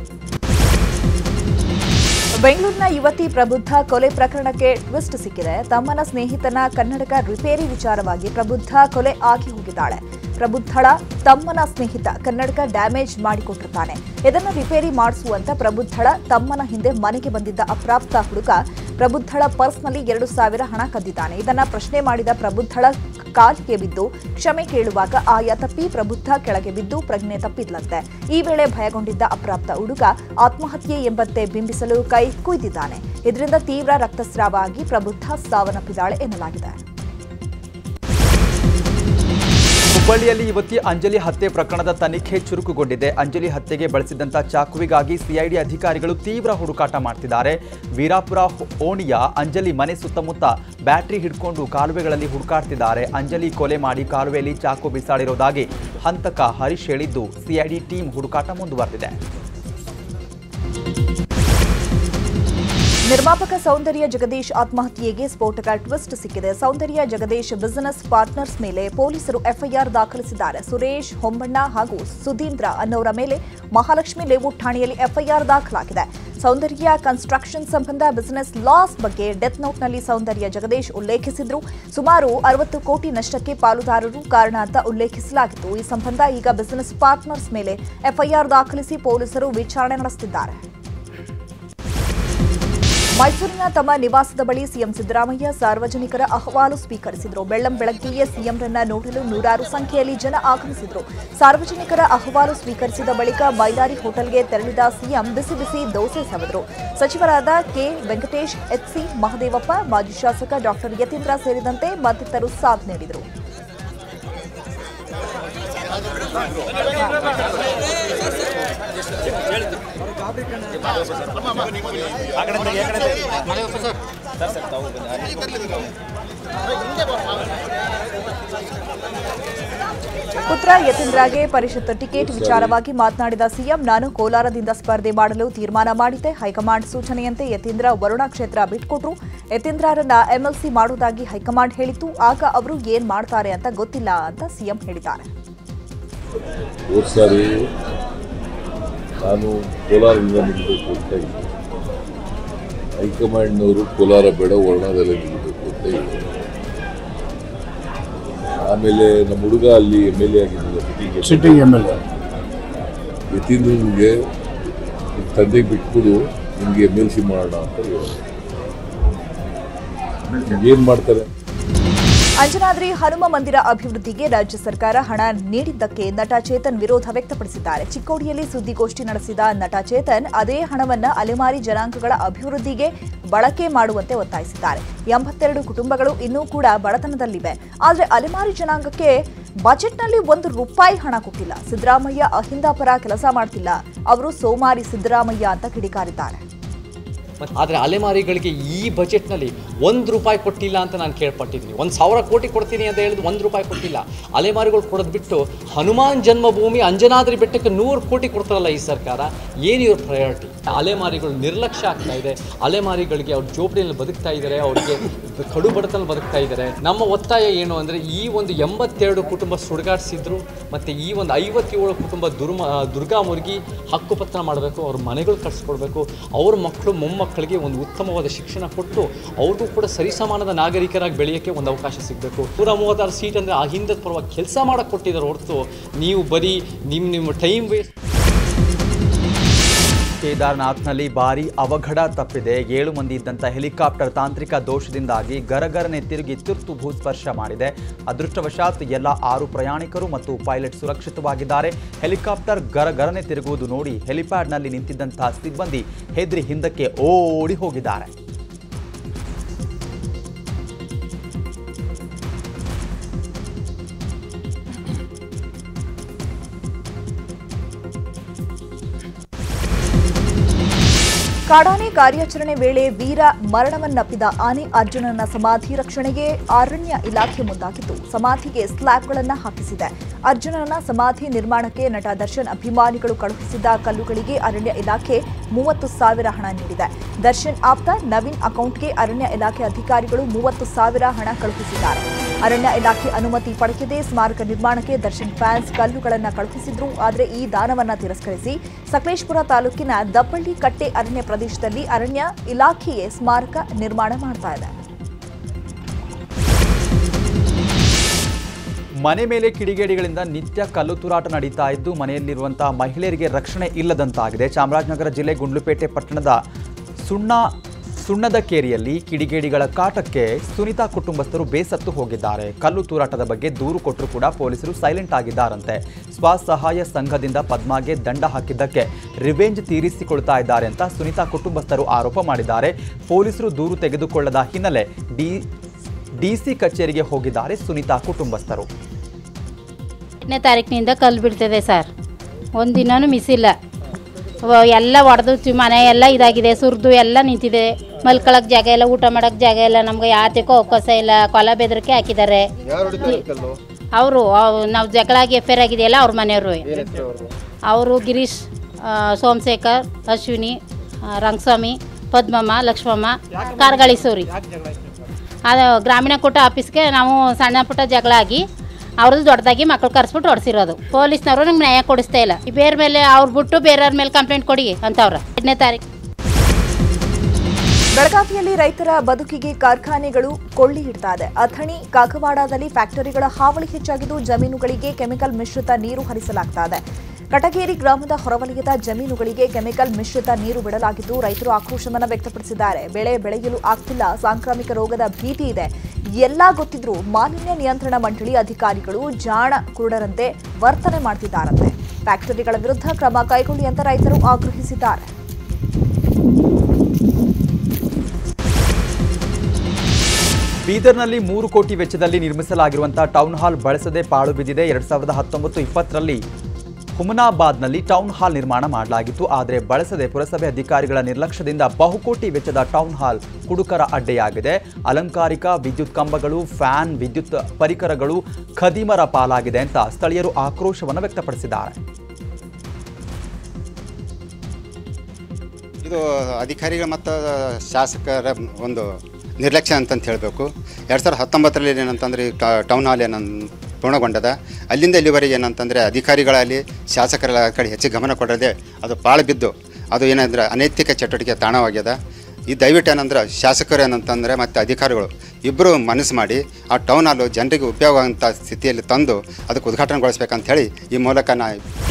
ಬೆಂಗಳೂರಿನ ಯುವತಿ ಪ್ರಬುದ್ಧ ಕೊಲೆ ಪ್ರಕರಣಕ್ಕೆ ಟ್ವಿಸ್ಟ್ ಸಿಕ್ಕಿದೆ ತಮ್ಮನ ಸ್ನೇಹಿತನ ಕನ್ನಡಕ ರಿಪೇರಿ ವಿಚಾರವಾಗಿ ಪ್ರಬುದ್ಧ ಕೊಲೆ ಆಗಿ ಹೋಗಿದ್ದಾಳೆ ಪ್ರಬುದ್ಧಳ ತಮ್ಮನ ಸ್ನೇಹಿತ ಕನ್ನಡಕ ಡ್ಯಾಮೇಜ್ ಮಾಡಿಕೊಟ್ಟಿರ್ತಾನೆ ಇದನ್ನು ರಿಪೇರಿ ಮಾಡಿಸುವಂತ ಪ್ರಬುದ್ಧಳ ತಮ್ಮನ ಹಿಂದೆ ಮನೆಗೆ ಬಂದಿದ್ದ ಅಪ್ರಾಪ್ತ ಹುಡುಗ ಪ್ರಬುದ್ಧಳ ಪರ್ಸ್ನಲ್ಲಿ ಎರಡು ಸಾವಿರ ಹಣ ಕದ್ದಿದ್ದಾನೆ ಇದನ್ನ ಪ್ರಶ್ನೆ ಮಾಡಿದ ಪ್ರಬುದ್ಧಳ ಕಾಲಿಗೆ ಬಿದ್ದು ಕ್ಷಮೆ ಕೇಳುವಾಗ ಆಯ ತಪ್ಪಿ ಪ್ರಬುದ್ಧ ಕೆಳಗೆ ಬಿದ್ದು ಪ್ರಜ್ಞೆ ತಪ್ಪಿದ್ಲಂತೆ ಈ ವೇಳೆ ಭಯಗೊಂಡಿದ್ದ ಅಪ್ರಾಪ್ತ ಹುಡುಗ ಆತ್ಮಹತ್ಯೆ ಎಂಬಂತೆ ಬಿಂಬಿಸಲು ಕೈ ಕುಯ್ದಿದ್ದಾನೆ ಇದರಿಂದ ತೀವ್ರ ರಕ್ತಸ್ರಾವ ಆಗಿ ಪ್ರಬುದ್ಧ ಸಾವನ್ನಪ್ಪಿದ್ದಾಳೆ ಎನ್ನಲಾಗಿದೆ ಹುಬ್ಬಳ್ಳಿಯಲ್ಲಿ ಯುವತಿ ಅಂಜಲಿ ಹತ್ಯೆ ಪ್ರಕರಣದ ತನಿಖೆ ಚುರುಕುಗೊಂಡಿದೆ ಅಂಜಲಿ ಹತ್ಯೆಗೆ ಬಳಸಿದಂತ ಚಾಕುವಿಗಾಗಿ ಸಿಐಡಿ ಅಧಿಕಾರಿಗಳು ತೀವ್ರ ಹುಡುಕಾಟ ಮಾಡ್ತಿದ್ದಾರೆ ವೀರಾಪುರ ಹೊ- ಓಣಿಯ ಅಂಜಲಿ ಮನೆ ಸುತ್ತಮುತ್ತ ಬ್ಯಾಟರಿ ಹಿಡ್ಕೊಂಡು ಕಾಲುವೆಗಳಲ್ಲಿ ಹುಡುಕಾಡ್ತಿದ್ದಾರೆ ಅಂಜಲಿ ಕೊಲೆ ಮಾಡಿ ಕಾಲುವೆಯಲ್ಲಿ ಚಾಕು ಬಿಸಾಡಿರೋದಾಗಿ ಹಂತಕ ಹರೀಶ್ ಹೇಳಿದ್ದು ಸಿಐಡಿ ಟೀಮ್ ಹುಡುಕಾಟ ಮುಂದುವರೆದಿದೆ ನಿರ್ಮಾಪಕ ಸೌಂದರ್ಯ ಜಗದೀಶ್ ಆತ್ಮಹತ್ಯೆಗೆ ಸ್ಫೋಟಕ ಟ್ವಿಸ್ಟ್ ಸಿಕ್ಕಿದೆ ಸೌಂದರ್ಯ ಜಗದೀಶ್ ಬಿಸಿನೆಸ್ ಪಾರ್ಟ್ನರ್ಸ್ ಮೇಲೆ ಪೊಲೀಸರು ಎಫ್ಐಆರ್ ದಾಖಲಿಸಿದ್ದಾರೆ ಸುರೇಶ್ ಹೊಂಬಣ್ಣ ಹಾಗೂ ಸುಧೀಂದ್ರ ಅನ್ನೋರ ಮೇಲೆ ಮಹಾಲಕ್ಷ್ಮಿ ಲೇಔಟ್ ಠಾಣೆಯಲ್ಲಿ ಎಫ್ಐಆರ್ ದಾಖಲಾಗಿದೆ ಸೌಂದರ್ಯ ಕನ್ಸ್ಟ್ರಕ್ಷನ್ ಸಂಬಂಧ ಬಿಸಿನೆಸ್ ಲಾಸ್ ಬಗ್ಗೆ ಡೆತ್ ನೋಟ್ನಲ್ಲಿ ಸೌಂದರ್ಯ ಜಗದೀಶ್ ಉಲ್ಲೇಖಿಸಿದ್ರು ಸುಮಾರು ಅರವತ್ತು ಕೋಟಿ ನಷ್ಟಕ್ಕೆ ಪಾಲುದಾರರು ಕಾರಣ ಅಂತ ಉಲ್ಲೇಖಿಸಲಾಗಿತ್ತು ಈ ಸಂಬಂಧ ಈಗ ಬಿಸಿನೆಸ್ ಪಾರ್ಟ್ನರ್ಸ್ ಮೇಲೆ ಎಫ್ಐಆರ್ ದಾಖಲಿಸಿ ಪೊಲೀಸರು ವಿಚಾರಣೆ ನಡೆಸುತ್ತಿದ್ದಾರೆ ಮೈಸೂರಿನ ತಮ್ಮ ನಿವಾಸದ ಬಳಿ ಸಿಎಂ ಸಿದ್ದರಾಮಯ್ಯ ಸಾರ್ವಜನಿಕರ ಅಹವಾಲು ಸ್ವೀಕರಿಸಿದರು ಬೆಳ್ಳಂ ಬೆಳಗ್ಗೆಯೇ ಸಿಎಂರನ್ನ ನೋಡಲು ನೂರಾರು ಸಂಖ್ಯೆಯಲ್ಲಿ ಜನ ಆಗಮಿಸಿದ್ರು ಸಾರ್ವಜನಿಕರ ಅಹವಾಲು ಸ್ವೀಕರಿಸಿದ ಬಳಿಕ ಮೈಲಾರಿ ಹೋಟೆಲ್ಗೆ ತೆರಳಿದ ಸಿಎಂ ಬಿಸಿ ಬಿಸಿ ದೋಸೆ ಸವಿದ್ರು ಸಚಿವರಾದ ಕೆ ವೆಂಕಟೇಶ್ ಎಚ್ಸಿ ಮಹದೇವಪ್ಪ ಮಾಜಿ ಶಾಸಕ ಡಾಕ್ಟರ್ ಯತೀಂದ್ರ ಸೇರಿದಂತೆ ಮತ್ತಿತರರು ಸಾಥ್ ನೀಡಿದರು ಪುತ್ರ ಯತೀಂದ್ರಗೆ ಪರಿಷತ್ ಟಿಕೆಟ್ ವಿಚಾರವಾಗಿ ಮಾತನಾಡಿದ ಸಿಎಂ ನಾನು ಕೋಲಾರದಿಂದ ಸ್ಪರ್ಧೆ ಮಾಡಲು ತೀರ್ಮಾನ ಮಾಡಿದ್ದೆ ಹೈಕಮಾಂಡ್ ಸೂಚನೆಯಂತೆ ಯತೀಂದ್ರ ವರುಣಾ ಕ್ಷೇತ್ರ ಬಿಟ್ಕೊಟ್ರು ಯತೀಂದ್ರರನ್ನ ಎಂಎಲ್ಸಿ ಮಾಡುವುದಾಗಿ ಹೈಕಮಾಂಡ್ ಹೇಳಿತ್ತು ಆಗ ಅವರು ಏನ್ ಮಾಡ್ತಾರೆ ಅಂತ ಗೊತ್ತಿಲ್ಲ ಅಂತ ಸಿಎಂ ಹೇಳಿದ್ದಾರೆ ಹೋದ ಸಾರಿ ನಾನು ಕೋಲಾರದಿಂದ ನಿಲ್ಲಬೇಕು ಅಂತ ಇದ್ದೆ ಹೈಕಮಾಂಡ್ನವರು ಕೋಲಾರ ಬೇಡ ವರ್ಣದಲ್ಲೇ ನಿಲ್ಲಬೇಕು ಅಂತ ಇದ್ದರು ಆಮೇಲೆ ನಮ್ಮ ಹುಡುಗ ಅಲ್ಲಿ ಎಮ್ ಎಲ್ ಎ ಆಗಿದ್ದ ಸಿಟ್ಟಿಂಗ್ ಎಮ್ ಎಲ್ ಎ ಯತೀಂದ್ರನಿಗೆ ನಿಮ್ ತಂದೆಗೆ ಬಿಟ್ಬಿಡು ನಿಮ್ಗೆ ಎಮ್ ಎಲ್ ಸಿ ಮಾಡೋಣ ಅಂತ ಹೇಳಿದ್ರು ಏನು ಮಾಡ್ತಾರೆ ಅಂಜನಾದ್ರಿ ಹನುಮ ಮಂದಿರ ಅಭಿವೃದ್ಧಿಗೆ ರಾಜ್ಯ ಸರ್ಕಾರ ಹಣ ನೀಡಿದ್ದಕ್ಕೆ ನಟ ಚೇತನ್ ವಿರೋಧ ವ್ಯಕ್ತಪಡಿಸಿದ್ದಾರೆ ಚಿಕ್ಕೋಡಿಯಲ್ಲಿ ಸುದ್ದಿಗೋಷ್ಠಿ ನಡೆಸಿದ ನಟ ಚೇತನ್ ಅದೇ ಹಣವನ್ನ ಅಲೆಮಾರಿ ಜನಾಂಗಗಳ ಅಭಿವೃದ್ಧಿಗೆ ಬಳಕೆ ಮಾಡುವಂತೆ ಒತ್ತಾಯಿಸಿದ್ದಾರೆ ಎಂಬತ್ತೆರಡು ಕುಟುಂಬಗಳು ಇನ್ನೂ ಕೂಡ ಬಡತನದಲ್ಲಿವೆ ಆದರೆ ಅಲೆಮಾರಿ ಜನಾಂಗಕ್ಕೆ ಬಜೆಟ್ನಲ್ಲಿ ಒಂದು ರೂಪಾಯಿ ಹಣ ಕೊಟ್ಟಿಲ್ಲ ಸಿದ್ದರಾಮಯ್ಯ ಅಹಿಂದ ಪರ ಕೆಲಸ ಮಾಡ್ತಿಲ್ಲ ಅವರು ಸೋಮಾರಿ ಸಿದ್ದರಾಮಯ್ಯ ಅಂತ ಕಿಡಿಕಾರಿದ್ದಾರೆ ಆದರೆ ಅಲೆಮಾರಿಗಳಿಗೆ ಈ ಬಜೆಟ್ನಲ್ಲಿ ಒಂದು ರೂಪಾಯಿ ಕೊಟ್ಟಿಲ್ಲ ಅಂತ ನಾನು ಕೇಳ್ಪಟ್ಟಿದ್ದೀನಿ ಒಂದು ಸಾವಿರ ಕೋಟಿ ಕೊಡ್ತೀನಿ ಅಂತ ಹೇಳಿದ್ರು ಒಂದು ರೂಪಾಯಿ ಕೊಟ್ಟಿಲ್ಲ ಅಲೆಮಾರಿಗಳು ಕೊಡೋದು ಬಿಟ್ಟು ಹನುಮಾನ್ ಜನ್ಮಭೂಮಿ ಅಂಜನಾದ್ರಿ ಬೆಟ್ಟಕ್ಕೆ ನೂರು ಕೋಟಿ ಕೊಡ್ತಾರಲ್ಲ ಈ ಸರ್ಕಾರ ಏನು ಇವ್ರ ಪ್ರಯಾರಿಟಿ ಅಲೆಮಾರಿಗಳು ನಿರ್ಲಕ್ಷ್ಯ ಆಗ್ತಾ ಇದೆ ಅಲೆಮಾರಿಗಳಿಗೆ ಅವ್ರ ಜೋಪಡಿಯಲ್ಲಿ ಬದುಕ್ತಾ ಇದ್ದಾರೆ ಅವ್ರಿಗೆ ಕಡು ಬಡತನ ಬದುಕ್ತಾ ಇದ್ದಾರೆ ನಮ್ಮ ಒತ್ತಾಯ ಏನು ಅಂದರೆ ಈ ಒಂದು ಎಂಬತ್ತೆರಡು ಕುಟುಂಬ ಸುಡುಗಾಡಿಸಿದ್ರು ಮತ್ತು ಈ ಒಂದು ಐವತ್ತೇಳು ಕುಟುಂಬ ದುರ್ಮ ದುರ್ಗಾ ಮುರುಗಿ ಹಕ್ಕುಪತ್ರ ಮಾಡಬೇಕು ಅವ್ರ ಮನೆಗಳು ಕಟ್ಸ್ಕೊಡ್ಬೇಕು ಅವ್ರ ಮಕ್ಕಳು ಮೊಮ್ಮಕ್ಕಳಿಗೆ ಒಂದು ಉತ್ತಮವಾದ ಶಿಕ್ಷಣ ಕೊಟ್ಟು ಅವ್ರಿಗೂ ಕೂಡ ಸರಿಸಮಾನದ ನಾಗರಿಕರಾಗಿ ಬೆಳೆಯೋಕ್ಕೆ ಒಂದು ಅವಕಾಶ ಸಿಗಬೇಕು ನೂರ ಮೂವತ್ತಾರು ಸೀಟ್ ಅಂದರೆ ಆ ಹಿಂದದ ಪರವಾಗಿ ಕೆಲಸ ಮಾಡೋಕ್ಕೆ ಕೊಟ್ಟಿದ್ದಾರೆ ಹೊರತು ನೀವು ಬರೀ ನಿಮ್ಮ ನಿಮ್ಮ ಟೈಮ್ ವೇಸ್ಟ್ ಕೇದಾರ್ನಾಥ್ನಲ್ಲಿ ಭಾರಿ ಅವಘಡ ತಪ್ಪಿದೆ ಏಳು ಮಂದಿ ಇದ್ದಂಥ ಹೆಲಿಕಾಪ್ಟರ್ ತಾಂತ್ರಿಕ ದೋಷದಿಂದಾಗಿ ಗರಗರನೆ ತಿರುಗಿ ತುರ್ತು ಭೂಸ್ಪರ್ಶ ಮಾಡಿದೆ ಅದೃಷ್ಟವಶಾತ್ ಎಲ್ಲ ಆರು ಪ್ರಯಾಣಿಕರು ಮತ್ತು ಪೈಲಟ್ ಸುರಕ್ಷಿತವಾಗಿದ್ದಾರೆ ಹೆಲಿಕಾಪ್ಟರ್ ಗರಗರನೆ ತಿರುಗುವುದು ನೋಡಿ ಹೆಲಿಪ್ಯಾಡ್ನಲ್ಲಿ ನಿಂತಿದ್ದಂತಹ ಸಿಬ್ಬಂದಿ ಹೆದ್ರಿ ಹಿಂದಕ್ಕೆ ಓಡಿ ಹೋಗಿದ್ದಾರೆ ಕಾಡಾನೆ ಕಾರ್ಯಾಚರಣೆ ವೇಳೆ ವೀರ ಮರಣವನ್ನಪ್ಪಿದ ಆನೆ ಅರ್ಜುನನ ಸಮಾಧಿ ರಕ್ಷಣೆಗೆ ಅರಣ್ಯ ಇಲಾಖೆ ಮುಂದಾಗಿದ್ದು ಸಮಾಧಿಗೆ ಸ್ಲ್ಯಾಬ್ಗಳನ್ನು ಹಾಕಿಸಿದೆ ಅರ್ಜುನನ ಸಮಾಧಿ ನಿರ್ಮಾಣಕ್ಕೆ ನಟ ದರ್ಶನ್ ಅಭಿಮಾನಿಗಳು ಕಳುಹಿಸಿದ್ದ ಕಲ್ಲುಗಳಿಗೆ ಅರಣ್ಯ ಇಲಾಖೆ ಮೂವತ್ತು ಸಾವಿರ ಹಣ ನೀಡಿದೆ ದರ್ಶನ್ ಆಪ್ತ ನವೀನ್ ಅಕೌಂಟ್ಗೆ ಅರಣ್ಯ ಇಲಾಖೆ ಅಧಿಕಾರಿಗಳು ಮೂವತ್ತು ಸಾವಿರ ಹಣ ಕಳುಹಿಸಿದ್ದಾರೆ ಅರಣ್ಯ ಇಲಾಖೆ ಅನುಮತಿ ಪಡೆಯದೆ ಸ್ಮಾರಕ ನಿರ್ಮಾಣಕ್ಕೆ ದರ್ಶನ್ ಫ್ಯಾನ್ಸ್ ಕಲ್ಲುಗಳನ್ನು ಕಳುಹಿಸಿದ್ರು ಆದರೆ ಈ ದಾನವನ್ನ ತಿರಸ್ಕರಿಸಿ ಸಕಲೇಶ್ಪುರ ತಾಲೂಕಿನ ದಬ್ಬಳ್ಳಿ ಕಟ್ಟೆ ಅರಣ್ಯ ಪ್ರದೇಶದಲ್ಲಿ ಅರಣ್ಯ ಇಲಾಖೆಯೇ ಸ್ಮಾರಕ ನಿರ್ಮಾಣ ಮಾಡ್ತಾ ಇದೆ ಮನೆ ಮೇಲೆ ಕಿಡಿಗೇಡಿಗಳಿಂದ ನಿತ್ಯ ಕಲ್ಲು ತೂರಾಟ ನಡೀತಾ ಇದ್ದು ಮನೆಯಲ್ಲಿರುವಂತಹ ಮಹಿಳೆಯರಿಗೆ ರಕ್ಷಣೆ ಇಲ್ಲದಂತಾಗಿದೆ ಚಾಮರಾಜನಗರ ಜಿಲ್ಲೆ ಗುಂಡ್ಲುಪೇಟೆ ಪಟ್ಟಣದ ಸುಣ್ಣ ಸುಣ್ಣದ ಕೇರಿಯಲ್ಲಿ ಕಿಡಿಗೇಡಿಗಳ ಕಾಟಕ್ಕೆ ಸುನಿತಾ ಕುಟುಂಬಸ್ಥರು ಬೇಸತ್ತು ಹೋಗಿದ್ದಾರೆ ಕಲ್ಲು ತೂರಾಟದ ಬಗ್ಗೆ ದೂರು ಕೊಟ್ಟರು ಕೂಡ ಪೊಲೀಸರು ಸೈಲೆಂಟ್ ಆಗಿದ್ದಾರಂತೆ ಸ್ವಸಹಾಯ ಸಂಘದಿಂದ ಪದ್ಮಾಗೆ ದಂಡ ಹಾಕಿದ್ದಕ್ಕೆ ರಿವೆಂಜ್ ತೀರಿಸಿಕೊಳ್ತಾ ಇದ್ದಾರೆ ಅಂತ ಸುನಿತಾ ಕುಟುಂಬಸ್ಥರು ಆರೋಪ ಮಾಡಿದ್ದಾರೆ ಪೊಲೀಸರು ದೂರು ತೆಗೆದುಕೊಳ್ಳದ ಹಿನ್ನೆಲೆ ಡಿ ಡಿಸಿ ಕಚೇರಿಗೆ ಹೋಗಿದ್ದಾರೆ ಸುನಿತಾ ಕುಟುಂಬಸ್ಥರು ಎಂಟನೇ ತಾರೀಕಿನಿಂದ ಕಲ್ಲು ಬೀಳ್ತದೆ ಸರ್ ಒಂದು ದಿನನೂ ಮಿಸ್ ಇಲ್ಲ ವ- ಎಲ್ಲ ಒಡೆದು ಮನೆ ಎಲ್ಲ ಇದಾಗಿದೆ ಸುರಿದು ಎಲ್ಲ ನಿಂತಿದೆ ಮಲ್ಕೊಳಕ್ಕೆ ಜಾಗ ಇಲ್ಲ ಊಟ ಮಾಡೋಕ್ಕೆ ಜಾಗ ಇಲ್ಲ ನಮ್ಗೆ ಯಾತಕ್ಕೂ ಅವಕಾಶ ಇಲ್ಲ ಕೊಲ ಬೆದರಿಕೆ ಹಾಕಿದ್ದಾರೆ ಅವರು ನಾವು ಜಗಳಾಗಿ ಎಫ್ ಐರ್ ಆಗಿದೆಯಲ್ಲ ಅವ್ರ ಮನೆಯವರು ಅವರು ಗಿರೀಶ್ ಆ, ಸೋಮಶೇಖರ್ ಅಶ್ವಿನಿ ಆ, ರಂಗಸ್ವಾಮಿ ಪದ್ಮಮ್ಮ ಲಕ್ಷ್ಮಮ್ಮ ಕಾರ್ಗಳಿಸೋರಿ ಅದು ಗ್ರಾಮೀಣ ಕೂಟ ಆಫೀಸ್ಗೆ ನಾವು ಸಣ್ಣ ಪುಟ್ಟ ಜಗಳ ಆಗಿ ಅವ್ರದ್ದು ದೊಡ್ಡದಾಗಿ ಮಕ್ಳು ಕರೆಸ್ಬಿಟ್ಟು ಹೊಡ್ಸಿರೋದು ಪೊಲೀಸ್ನವರು ನಮ್ಗೆ ನ್ಯಾಯ ಕೊಡಿಸ್ತಾ ಇಲ್ಲ ಈ ಬೇರೆ ಮೇಲೆ ಅವ್ರು ಬಿಟ್ಟು ಬೇರೆಯವ್ರ ಮೇಲೆ ಕಂಪ್ಲೇಂಟ್ ಕೊಡಿ ಅಂತವ್ರ ಎರಡನೇ ತಾರೀಕು ಬೆಳಗಾವಿಯಲ್ಲಿ ರೈತರ ಬದುಕಿಗೆ ಕಾರ್ಖಾನೆಗಳು ಕೊಳ್ಳಿ ಇಡ್ತಾ ಇದೆ ಅಥಣಿ ಕಾಗವಾಡದಲ್ಲಿ ಫ್ಯಾಕ್ಟರಿಗಳ ಹಾವಳಿ ಹೆಚ್ಚಾಗಿದ್ದು ಜಮೀನುಗಳಿಗೆ ಕೆಮಿಕಲ್ ಮಿಶ್ರಿತ ನೀರು ಹರಿಸಲಾಗ್ತಾ ಇದೆ ಕಟಗೇರಿ ಗ್ರಾಮದ ಹೊರವಲಯದ ಜಮೀನುಗಳಿಗೆ ಕೆಮಿಕಲ್ ಮಿಶ್ರಿತ ನೀರು ಬಿಡಲಾಗಿದ್ದು ರೈತರು ಆಕ್ರೋಶವನ್ನು ವ್ಯಕ್ತಪಡಿಸಿದ್ದಾರೆ ಬೆಳೆ ಬೆಳೆಯಲು ಆಗ್ತಿಲ್ಲ ಸಾಂಕ್ರಾಮಿಕ ರೋಗದ ಭೀತಿ ಇದೆ ಎಲ್ಲಾ ಗೊತ್ತಿದ್ರೂ ಮಾಲಿನ್ಯ ನಿಯಂತ್ರಣ ಮಂಡಳಿ ಅಧಿಕಾರಿಗಳು ಜಾಣ ಕುರುಡರಂತೆ ವರ್ತನೆ ಮಾಡ್ತಿದ್ದಾರಂತೆ ಫ್ಯಾಕ್ಟರಿಗಳ ವಿರುದ್ಧ ಕ್ರಮ ಕೈಗೊಳ್ಳಿ ಅಂತ ರೈತರು ಆಗ್ರಹಿಸಿದ್ದಾರೆ ಬೀದರ್ನಲ್ಲಿ ಮೂರು ಕೋಟಿ ವೆಚ್ಚದಲ್ಲಿ ನಿರ್ಮಿಸಲಾಗಿರುವಂತಹ ಟೌನ್ ಹಾಲ್ ಬಳಸದೆ ಪಾಳು ಬಿದ್ದಿದೆ ಎರಡ್ ಸಾವಿರದ ಹತ್ತೊಂಬತ್ತು ಇಪ್ಪತ್ತರಲ್ಲಿ ಹುಮನಾಬಾದ್ನಲ್ಲಿ ಟೌನ್ ಹಾಲ್ ನಿರ್ಮಾಣ ಮಾಡಲಾಗಿತ್ತು ಆದರೆ ಬಳಸದೆ ಪುರಸಭೆ ಅಧಿಕಾರಿಗಳ ನಿರ್ಲಕ್ಷ್ಯದಿಂದ ಬಹುಕೋಟಿ ವೆಚ್ಚದ ಟೌನ್ ಹಾಲ್ ಕುಡುಕರ ಅಡ್ಡೆಯಾಗಿದೆ ಅಲಂಕಾರಿಕ ವಿದ್ಯುತ್ ಕಂಬಗಳು ಫ್ಯಾನ್ ವಿದ್ಯುತ್ ಪರಿಕರಗಳು ಖದೀಮರ ಪಾಲಾಗಿದೆ ಅಂತ ಸ್ಥಳೀಯರು ಆಕ್ರೋಶವನ್ನು ವ್ಯಕ್ತಪಡಿಸಿದ್ದಾರೆ ಇದು ಅಧಿಕಾರಿಗಳ ಮತ್ತು ಶಾಸಕರ ಒಂದು ನಿರ್ಲಕ್ಷ್ಯ ಅಂತಂತ ಹೇಳಬೇಕು ಎರಡು ಸಾವಿರದ ಹತ್ತೊಂಬತ್ತರಲ್ಲಿ ಏನಂತಂದರೆ ಈ ಟ- ಟೌನ್ ಹಾಲ್ ಏನನ್ ಪೂರ್ಣಗೊಂಡದ ಅಲ್ಲಿಂದ ಇಲ್ಲಿವರೆಗೆ ಏನಂತಂದರೆ ಅಧಿಕಾರಿಗಳಲ್ಲಿ ಶಾಸಕರ ಕಡೆ ಹೆಚ್ಚು ಗಮನ ಕೊಡದೆ ಅದು ಪಾಳು ಬಿದ್ದು ಅದು ಏನಂದ್ರೆ ಅನೈತಿಕ ಚಟುವಟಿಕೆ ತಾಣವಾಗ್ಯದ ಈ ದಯವಿಟ್ಟು ಏನಂದ್ರೆ ಶಾಸಕರು ಏನಂತಂದರೆ ಮತ್ತು ಅಧಿಕಾರಿಗಳು ಇಬ್ಬರು ಮನಸ್ಸು ಮಾಡಿ ಆ ಟೌನ್ ಹಾಲು ಜನರಿಗೆ ಉಪಯೋಗ ಆಗುವಂಥ ಸ್ಥಿತಿಯಲ್ಲಿ ತಂದು ಅದಕ್ಕೆ ಉದ್ಘಾಟನೆಗೊಳಿಸ್ಬೇಕಂತ ಹೇಳಿ ಈ ಮೂಲಕ ನಾ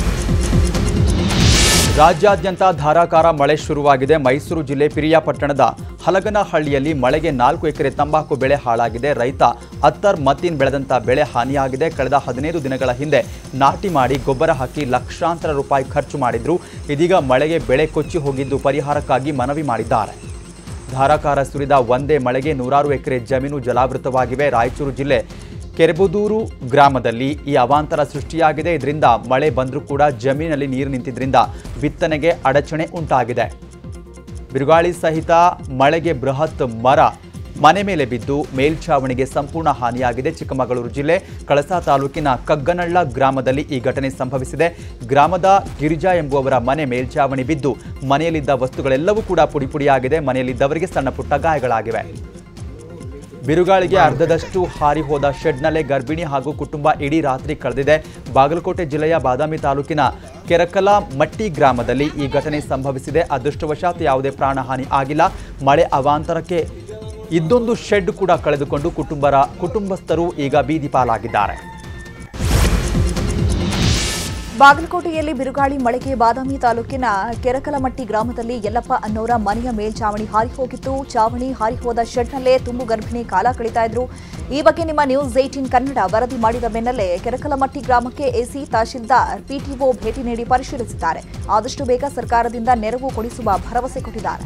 ರಾಜ್ಯಾದ್ಯಂತ ಧಾರಾಕಾರ ಮಳೆ ಶುರುವಾಗಿದೆ ಮೈಸೂರು ಜಿಲ್ಲೆ ಪಿರಿಯಾಪಟ್ಟಣದ ಹಲಗನಹಳ್ಳಿಯಲ್ಲಿ ಮಳೆಗೆ ನಾಲ್ಕು ಎಕರೆ ತಂಬಾಕು ಬೆಳೆ ಹಾಳಾಗಿದೆ ರೈತ ಅತ್ತರ್ ಮತೀನ್ ಬೆಳೆದಂತ ಬೆಳೆ ಹಾನಿಯಾಗಿದೆ ಕಳೆದ ಹದಿನೈದು ದಿನಗಳ ಹಿಂದೆ ನಾಟಿ ಮಾಡಿ ಗೊಬ್ಬರ ಹಾಕಿ ಲಕ್ಷಾಂತರ ರೂಪಾಯಿ ಖರ್ಚು ಮಾಡಿದ್ರು ಇದೀಗ ಮಳೆಗೆ ಬೆಳೆ ಕೊಚ್ಚಿ ಹೋಗಿದ್ದು ಪರಿಹಾರಕ್ಕಾಗಿ ಮನವಿ ಮಾಡಿದ್ದಾರೆ ಧಾರಾಕಾರ ಸುರಿದ ಒಂದೇ ಮಳೆಗೆ ನೂರಾರು ಎಕರೆ ಜಮೀನು ಜಲಾವೃತವಾಗಿವೆ ರಾಯಚೂರು ಜಿಲ್ಲೆ ಕೆರೆಬುದೂರು ಗ್ರಾಮದಲ್ಲಿ ಈ ಅವಾಂತರ ಸೃಷ್ಟಿಯಾಗಿದೆ ಇದರಿಂದ ಮಳೆ ಬಂದರೂ ಕೂಡ ಜಮೀನಲ್ಲಿ ನೀರು ನಿಂತಿದ್ರಿಂದ ಬಿತ್ತನೆಗೆ ಅಡಚಣೆ ಉಂಟಾಗಿದೆ ಬಿರುಗಾಳಿ ಸಹಿತ ಮಳೆಗೆ ಬೃಹತ್ ಮರ ಮನೆ ಮೇಲೆ ಬಿದ್ದು ಮೇಲ್ಛಾವಣಿಗೆ ಸಂಪೂರ್ಣ ಹಾನಿಯಾಗಿದೆ ಚಿಕ್ಕಮಗಳೂರು ಜಿಲ್ಲೆ ಕಳಸಾ ತಾಲೂಕಿನ ಕಗ್ಗನಳ್ಳ ಗ್ರಾಮದಲ್ಲಿ ಈ ಘಟನೆ ಸಂಭವಿಸಿದೆ ಗ್ರಾಮದ ಗಿರಿಜಾ ಎಂಬುವವರ ಮನೆ ಮೇಲ್ಛಾವಣಿ ಬಿದ್ದು ಮನೆಯಲ್ಲಿದ್ದ ವಸ್ತುಗಳೆಲ್ಲವೂ ಕೂಡ ಪುಡಿಪುಡಿಯಾಗಿದೆ ಮನೆಯಲ್ಲಿದ್ದವರಿಗೆ ಸಣ್ಣ ಪುಟ್ಟ ಗಾಯಗಳಾಗಿವೆ ಬಿರುಗಾಳಿಗೆ ಅರ್ಧದಷ್ಟು ಹಾರಿ ಹೋದ ಶೆಡ್ನಲ್ಲೇ ಗರ್ಭಿಣಿ ಹಾಗೂ ಕುಟುಂಬ ಇಡೀ ರಾತ್ರಿ ಕಳೆದಿದೆ ಬಾಗಲಕೋಟೆ ಜಿಲ್ಲೆಯ ಬಾದಾಮಿ ತಾಲೂಕಿನ ಕೆರಕಲ ಮಟ್ಟಿ ಗ್ರಾಮದಲ್ಲಿ ಈ ಘಟನೆ ಸಂಭವಿಸಿದೆ ಅದೃಷ್ಟವಶಾತ್ ಯಾವುದೇ ಪ್ರಾಣಹಾನಿ ಆಗಿಲ್ಲ ಮಳೆ ಅವಾಂತರಕ್ಕೆ ಇದ್ದೊಂದು ಶೆಡ್ ಕೂಡ ಕಳೆದುಕೊಂಡು ಕುಟುಂಬರ ಕುಟುಂಬಸ್ಥರು ಈಗ ಬೀದಿ ಪಾಲಾಗಿದ್ದಾರೆ ಬಾಗಲಕೋಟೆಯಲ್ಲಿ ಬಿರುಗಾಳಿ ಮಳೆಗೆ ಬಾದಾಮಿ ತಾಲೂಕಿನ ಕೆರಕಲಮಟ್ಟಿ ಗ್ರಾಮದಲ್ಲಿ ಯಲ್ಲಪ್ಪ ಅನ್ನೋರ ಮನೆಯ ಮೇಲ್ಛಾವಣಿ ಹಾರಿ ಹೋಗಿತ್ತು ಚಾವಣಿ ಹಾರಿ ಹೋದ ಶೆಡ್ನಲ್ಲೇ ತುಂಬು ಗರ್ಭಿಣಿ ಕಾಲ ಕಳೀತಾ ಇದ್ರು ಈ ಬಗ್ಗೆ ನಿಮ್ಮ ನ್ಯೂಸ್ ಏಟೀನ್ ಕನ್ನಡ ವರದಿ ಮಾಡಿದ ಬೆನ್ನಲ್ಲೇ ಕೆರಕಲಮಟ್ಟಿ ಗ್ರಾಮಕ್ಕೆ ಎಸಿ ತಹಶೀಲ್ದಾರ್ ಪಿಟಿಒ ಭೇಟಿ ನೀಡಿ ಪರಿಶೀಲಿಸಿದ್ದಾರೆ ಆದಷ್ಟು ಬೇಗ ಸರ್ಕಾರದಿಂದ ನೆರವು ಕೊಡಿಸುವ ಭರವಸೆ ಕೊಟ್ಟಿದ್ದಾರೆ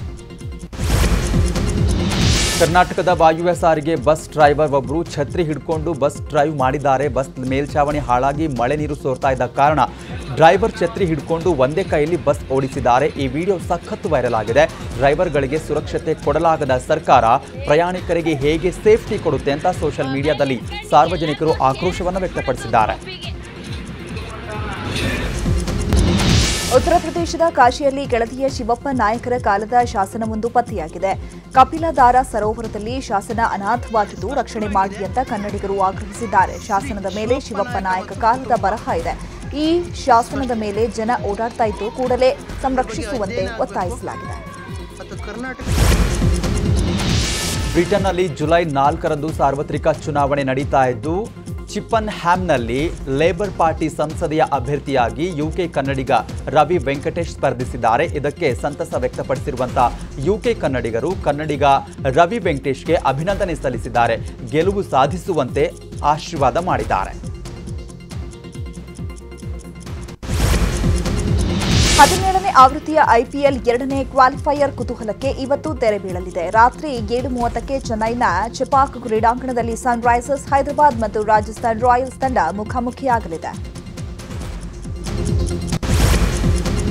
ಕರ್ನಾಟಕದ ವಾಯುವ್ಯ ಸಾರಿಗೆ ಬಸ್ ಡ್ರೈವರ್ ಒಬ್ಬರು ಛತ್ರಿ ಹಿಡ್ಕೊಂಡು ಬಸ್ ಡ್ರೈವ್ ಮಾಡಿದ್ದಾರೆ ಬಸ್ ಮೇಲ್ಛಾವಣಿ ಹಾಳಾಗಿ ಮಳೆ ನೀರು ಸೋರ್ತಾ ಇದ್ದ ಕಾರಣ ಡ್ರೈವರ್ ಛತ್ರಿ ಹಿಡ್ಕೊಂಡು ಒಂದೇ ಕೈಯಲ್ಲಿ ಬಸ್ ಓಡಿಸಿದ್ದಾರೆ ಈ ವಿಡಿಯೋ ಸಖತ್ತು ವೈರಲ್ ಆಗಿದೆ ಡ್ರೈವರ್ಗಳಿಗೆ ಸುರಕ್ಷತೆ ಕೊಡಲಾಗದ ಸರ್ಕಾರ ಪ್ರಯಾಣಿಕರಿಗೆ ಹೇಗೆ ಸೇಫ್ಟಿ ಕೊಡುತ್ತೆ ಅಂತ ಸೋಷಿಯಲ್ ಮೀಡಿಯಾದಲ್ಲಿ ಸಾರ್ವಜನಿಕರು ಆಕ್ರೋಶವನ್ನು ವ್ಯಕ್ತಪಡಿಸಿದ್ದಾರೆ ಉತ್ತರ ಪ್ರದೇಶದ ಕಾಶಿಯಲ್ಲಿ ಕೆಳದಿಯ ಶಿವಪ್ಪ ನಾಯಕರ ಕಾಲದ ಶಾಸನವೊಂದು ಪತ್ತೆಯಾಗಿದೆ ಕಪಿಲದಾರ ಸರೋವರದಲ್ಲಿ ಶಾಸನ ಅನಾಥವಾಗಿದ್ದು ರಕ್ಷಣೆ ಮಾಡಿ ಅಂತ ಕನ್ನಡಿಗರು ಆಗ್ರಹಿಸಿದ್ದಾರೆ ಶಾಸನದ ಮೇಲೆ ಶಿವಪ್ಪ ನಾಯಕ ಕಾಲದ ಬರಹ ಇದೆ ಈ ಶಾಸನದ ಮೇಲೆ ಜನ ಓಡಾಡ್ತಾ ಇದ್ದು ಕೂಡಲೇ ಸಂರಕ್ಷಿಸುವಂತೆ ಒತ್ತಾಯಿಸಲಾಗಿದೆ ಬ್ರಿಟನ್ನಲ್ಲಿ ಜುಲೈ ನಾಲ್ಕರಂದು ಸಾರ್ವತ್ರಿಕ ಚುನಾವಣೆ ನಡೀತಾ ಇದ್ದು ಚಿಪ್ಪನ್ ಹ್ಯಾಮ್ನಲ್ಲಿ ಲೇಬರ್ ಪಾರ್ಟಿ ಸಂಸದೀಯ ಅಭ್ಯರ್ಥಿಯಾಗಿ ಯುಕೆ ಕನ್ನಡಿಗ ರವಿ ವೆಂಕಟೇಶ್ ಸ್ಪರ್ಧಿಸಿದ್ದಾರೆ ಇದಕ್ಕೆ ಸಂತಸ ವ್ಯಕ್ತಪಡಿಸಿರುವಂತಹ ಯುಕೆ ಕನ್ನಡಿಗರು ಕನ್ನಡಿಗ ರವಿ ವೆಂಕಟೇಶ್ಗೆ ಅಭಿನಂದನೆ ಸಲ್ಲಿಸಿದ್ದಾರೆ ಗೆಲುವು ಸಾಧಿಸುವಂತೆ ಆಶೀರ್ವಾದ ಮಾಡಿದ್ದಾರೆ ಹದಿನೇಳನೇ ಆವೃತ್ತಿಯ ಐಪಿಎಲ್ ಎರಡನೇ ಕ್ವಾಲಿಫೈಯರ್ ಕುತೂಹಲಕ್ಕೆ ಇವತ್ತು ತೆರೆ ಬೀಳಲಿದೆ ರಾತ್ರಿ ಏಳು ಮೂವತ್ತಕ್ಕೆ ಚೆನ್ನೈನ ಚೆಪಾಕ್ ಕ್ರೀಡಾಂಗಣದಲ್ಲಿ ಸನ್ರೈಸರ್ಸ್ ಹೈದರಾಬಾದ್ ಮತ್ತು ರಾಜಸ್ಥಾನ್ ರಾಯಲ್ಸ್ ತಂಡ ಮುಖಾಮುಖಿಯಾಗಲಿದೆ